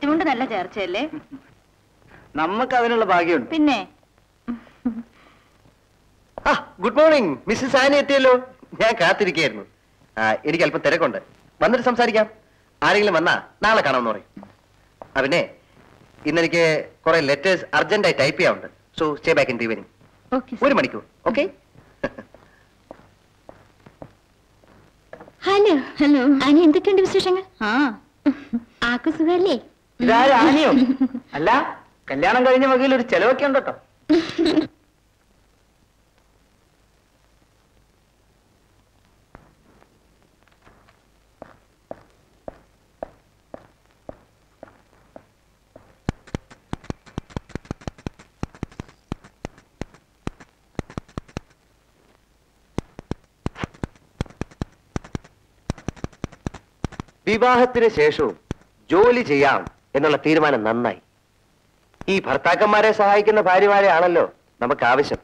കൊച്ചുകൊണ്ട് നല്ല ചേർച്ചയല്ലേ നമുക്ക് അതിനുള്ള ഭാഗ്യമുണ്ട് പിന്നെ ആ ഗുഡ് മോർണിംഗ് മിസ്സസ് ആനി എത്തിയല്ലോ ഞാൻ കാത്തിരിക്കുകയായിരുന്നു ആ, എനിക്ക് അല്പം തിരക്കുണ്ട് വന്നിട്ട് സംസാരിക്കാം ആരെങ്കിലും വന്നാ നാളെ കാണാമെന്ന് പറയും ആ പിന്നെ ഇന്നെനിക്ക് കുറെ ലെറ്റേഴ്സ് അർജന്റായി ടൈപ്പ് ചെയ്യാറുണ്ട് so stay back in the evening okay ഒരു മണിക്കൂർ ഓക്കെ ഹലോ ഹലോ ആനി എന്തൊക്കെയുണ്ട് വിശേഷങ്ങൾ ആ ആക്കു സുഖല്ലേ ഇതാരും ആനയോ അല്ല കല്യാണം കഴിഞ്ഞ വകയിൽ ഒരു ചെലവൊക്കെ ഉണ്ട് കേട്ടോ വിവാഹത്തിന് ശേഷവും ജോലി ചെയ്യാം എന്നുള്ള തീരുമാനം നന്നായി ഈ ഭർത്താക്കന്മാരെ സഹായിക്കുന്ന ഭാര്യമാരെ ആണല്ലോ നമുക്ക് ആവശ്യം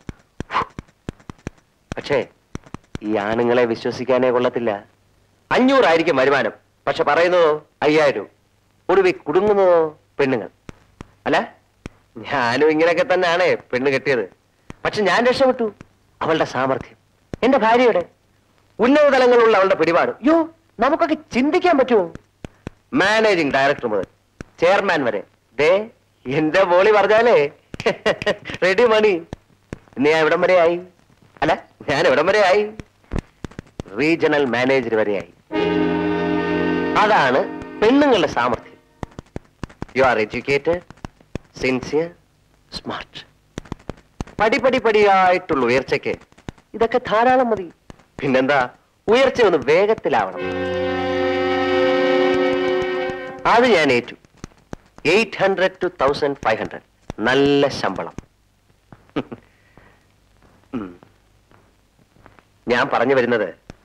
പക്ഷേ ഈ ആണുങ്ങളെ വിശ്വസിക്കാനേ കൊള്ളത്തില്ല അഞ്ഞൂറായിരിക്കും വരുമാനം പക്ഷെ പറയുന്നതോ അയ്യായിരം ഒടുവിൽ കുടുങ്ങുന്നതോ പെണ്ണുങ്ങൾ അല്ല ഞാനും ഇങ്ങനെയൊക്കെ തന്നെയാണ് പെണ്ണ് കെട്ടിയത് പക്ഷെ ഞാൻ രക്ഷപ്പെട്ടു അവളുടെ സാമർഥ്യം എന്റെ ഭാര്യയുടെ ഉന്നത തലങ്ങളിലുള്ള അവളുടെ പിടിപാട് യോ നമുക്കൊക്കെ ചിന്തിക്കാൻ പറ്റുമോ മാനേജിംഗ് ഡയറക്ടർ മുതൽ ചെയർമാൻ വരെ ദേ എന്റെ ബോളി പറഞ്ഞാലേ റെഡി മണി ഇന്ന് ഞാൻ എവിടം വരെ ആയി അല്ല ഞാൻ എവിടം വരെ ആയി റീജിയണൽ മാനേജർ വരെയായി അതാണ് പെണ്ണുങ്ങളുടെ സാമർഥ്യം you are educated sincere smart പടിപടി പടിയായിട്ടുള്ള ഉയർച്ചയ്ക്ക് ഇതൊക്കെ ധാരാളം മതി പിന്നെന്താ ഉയർച്ച ഒന്ന് വേഗത്തിലാവണം അത് ഞാൻ ഏറ്റു eight hundred two thousand five hundred നല്ല ശമ്പളം ഉം. ഞാൻ പറഞ്ഞു വരുന്നത്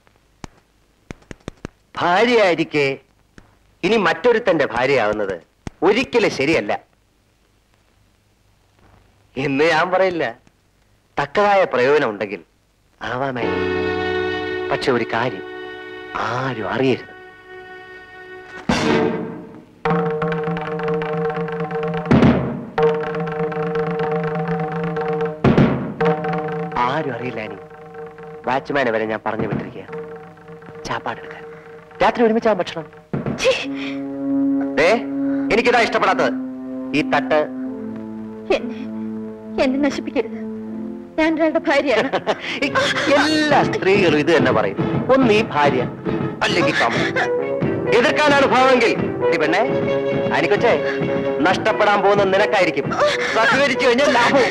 ഭാര്യയായിരിക്കെ ഇനി മറ്റൊരുത്തന്റെ ഭാര്യയാവുന്നത് ഒരിക്കലും ശരിയല്ല എന്ന് ഞാൻ പറയില്ല തക്കതായ പ്രയോജനം ഉണ്ടെങ്കിൽ ആവാമായിരുന്നു പക്ഷെ ഒരു കാര്യം ആരും അറിയരുത് ആരും അറിയില്ല അനി വാച്ച്മാനെ വരെ ഞാൻ പറഞ്ഞു വിട്ടിരിക്കുക ചാപ്പാടെടുക്കാൻ രാത്രി ഒരുമിച്ചാ ഭക്ഷണം ഏ എനിക്കിതാ ഇഷ്ടപ്പെടാത്തത് ഈ തട്ട് എന്നെ എന്നെ നശിപ്പിക്കരുത് ഞാൻ ഒരാളുടെ ഭാര്യയാണ് എല്ലാ സ്ത്രീകളും ഇത് തന്നെ പറയും ഒന്ന് ഈ ഭാര്യ അല്ലെങ്കിൽ കമ എതിർക്കാനാണ് ഭാവമെങ്കിൽ ഈ പെണ്ണെ അനിക്കൊച്ചേ നഷ്ടപ്പെടാൻ പോകുന്ന നിനക്കായിരിക്കും സഹകരിച്ചു കഴിഞ്ഞാൽ ലാഭവും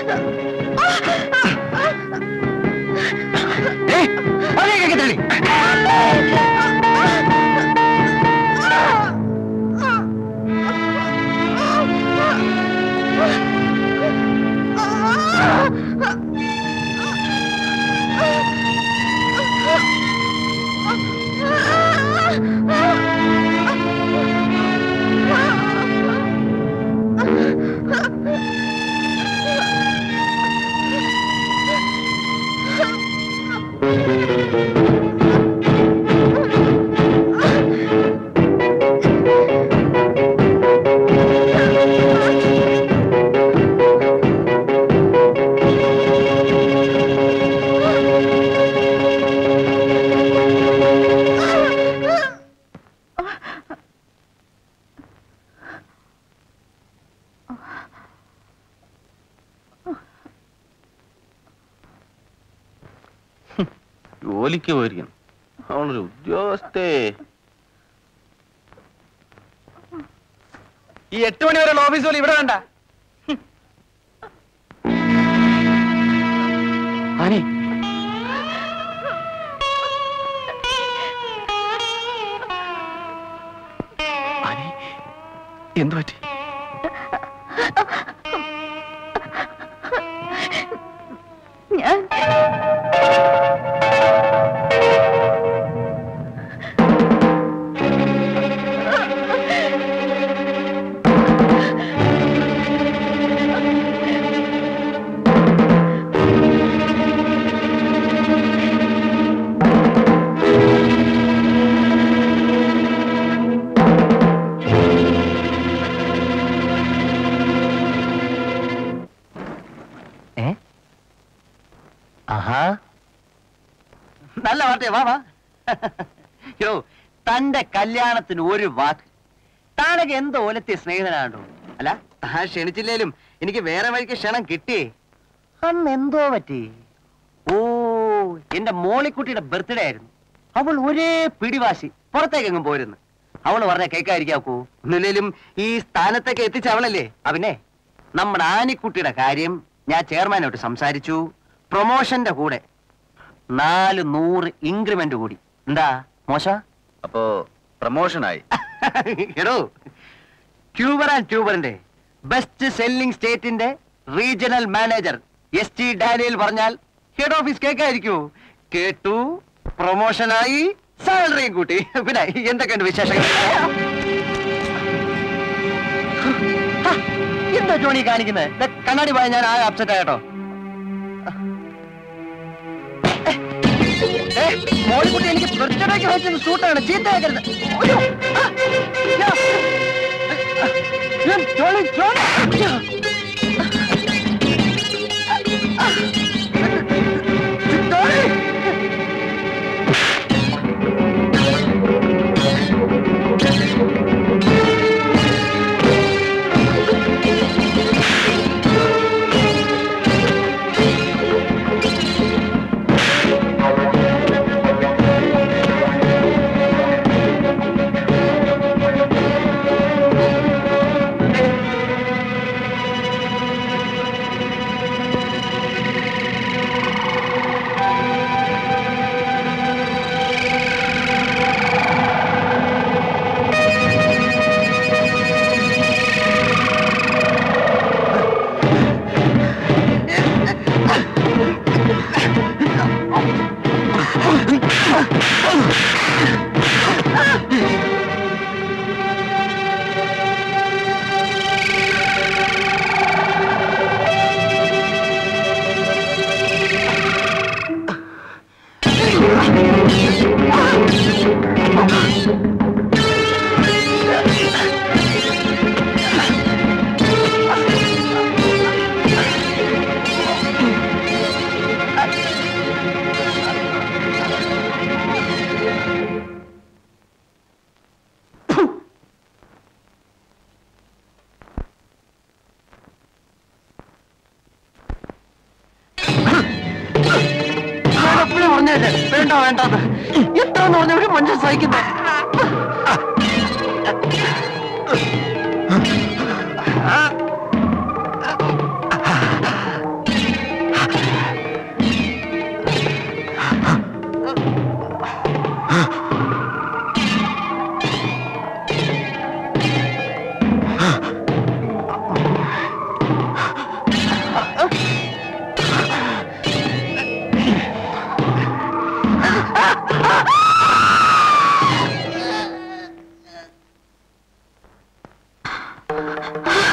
ഏയ്, അതിലേക്ക് തള്ളി. ജോലിക്ക് പോയിരിക്കണം അവളൊരു ഉദ്യോഗസ്ഥേ ഈ എട്ട് മണി വരെയുള്ള ഓഫീസ് ജോലി ഇവിടെ വേണ്ട ആനി ആനി എന്തു പറ്റി ഞാൻ അകത്തെ വാ വാ യോ തന്റെ കല്യാണത്തിന് ഒരു വാക്ക് താനൊക്കെ എന്തോ ഓലത്തെ സ്നേഹിതനാണോ അല്ല താൻ ക്ഷണിച്ചില്ലേലും എനിക്ക് വേറെ വഴിക്ക് ക്ഷണം കിട്ടി അന്ന് എന്തോ പറ്റി ഓ എന്റെ മോളിക്കുട്ടിയുടെ ബർത്ത്ഡേ ആയിരുന്നു അവൾ ഒരേ പിടിവാശി പുറത്തേക്കെങ്ങും പോരുന്നു അവൾ പറഞ്ഞ കേൾക്കാതിരിക്കാക്കൂ ഒന്നുമില്ലേലും ഈ സ്ഥാനത്തേക്ക് എത്തിച്ച അവളല്ലേ അവനെ നമ്മുടെ ആനിക്കുട്ടിയുടെ കാര്യം ഞാൻ ചെയർമാനോട്ട് സംസാരിച്ചു പ്രൊമോഷന്റെ കൂടെ നാല് നൂറ് ഇൻക്രിമെന്റ് കൂടി എന്താ മോശ അപ്പോ പ്രമോഷനായി എടോ ട്യൂബർ ആൻഡ് ട്യൂബറിന്റെ ബെസ്റ്റ് സെല്ലിംഗ് സ്റ്റേറ്റിന്റെ regional manager S T Daniel പറഞ്ഞാൽ ഹെഡ് ഓഫീസ് കേൾക്കായിരിക്കൂ കേട്ടു പ്രൊമോഷനായി സാലറിയും കൂട്ടി പിന്നെ എന്തൊക്കെയുണ്ട് വിശേഷങ്ങൾ ഹ, എന്താ ജോണി കാണിക്കുന്നത് ദേ, കണ്ണാടി പോയ ഞാൻ ആകെ അപ്സെറ്റ് ആയിട്ടോ മോളിക്കുട്ടി എനിക്ക് ബർത്ത്ഡേക്ക് വെച്ചത് സൂട്ടാണ് ചീത്തയാക്കരുത് അയ്യോ, ആ, യാ. ഞാൻ ജോളി, ജോളി. അയ്യോ. ജോളി. ഞാൻ എപ്പോഴും പറഞ്ഞല്ലേ വേണ്ട വേണ്ടത് എത്ര പറഞ്ഞ ഒരു മനുഷ്യൻ സഹിക്കുന്നത് ആ